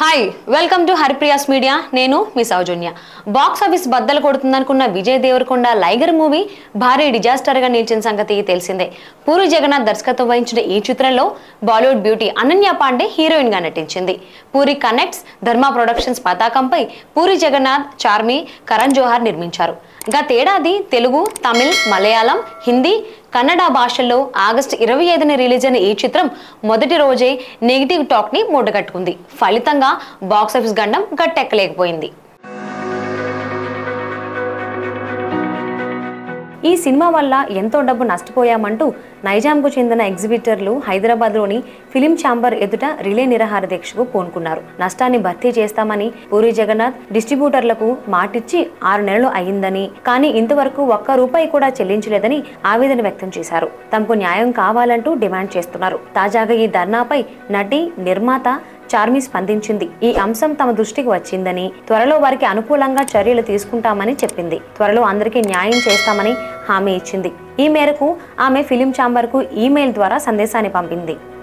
hi welcome to Haripriya's media నేను మీ Soujanya box office బద్దలు కొడుతుందనుకున్న విజయ్ దేవరకొండ లైగర్ మూవీ భారీ డిజాస్టర్ గా నిలిచిన సంగతి తెలిసిందే పూరి జగన్నాథ్ దర్శకత్వం వహించిన ఈ చిత్రంలో బాలీవుడ్ బ్యూటీ అనన్య పాండే హీరోయిన్ గా నటించింది పూరి కనెక్ట్స్ ధర్మ ప్రొడక్షన్స్ పతాకంపై పూరి జగన్నాథ్ చార్మి కరణ్ జోహార్ నిర్మించారు గతేడాది తెలుగు తమిళ్ మలయాళం హిందీ కన్నడ భాషల్లో ఆగస్టు ఇరవై ఐదున రిలీజ్ అయిన ఈ చిత్రం మొదటి రోజే నెగిటివ్ టాక్ ని మూటగట్టుకుంది ఫలితంగా బాక్సాఫీస్ గండం గట్టెక్కలేకపోయింది ఈ సినిమా వల్ల ఎంతో డబ్బు నష్టపోయామంటూ నైజాంకు చెందిన ఎగ్జిబిటర్లు హైదరాబాద్లోని ఫిలిం ఛాంబర్ ఎదుట రిలే నిరాహార దీక్షకు పూనుకున్నారు నష్టాన్ని భర్తీ చేస్తామని పూరి జగన్నాథ్ డిస్ట్రిబ్యూటర్లకు మాటిచ్చి ఆరు నెలలు అయిందని కానీ ఇంతవరకు ఒక్క రూపాయి కూడా చెల్లించలేదని ఆవేదన వ్యక్తం చేశారు తమకు న్యాయం కావాలంటూ డిమాండ్ చేస్తున్నారు తాజాగా ఈ ధర్నాపై నటి నిర్మాత చార్మి స్పందించింది ఈ అంశం తమ దృష్టికి వచ్చిందని త్వరలో వారికి అనుకూలంగా చర్యలు తీసుకుంటామని చెప్పింది త్వరలో అందరికీ న్యాయం చేస్తామని హామీ ఇచ్చింది ఈ మేరకు ఆమె ఫిలిం ఛాంబర్కు ఈమెయిల్ ద్వారా సందేశాన్ని పంపింది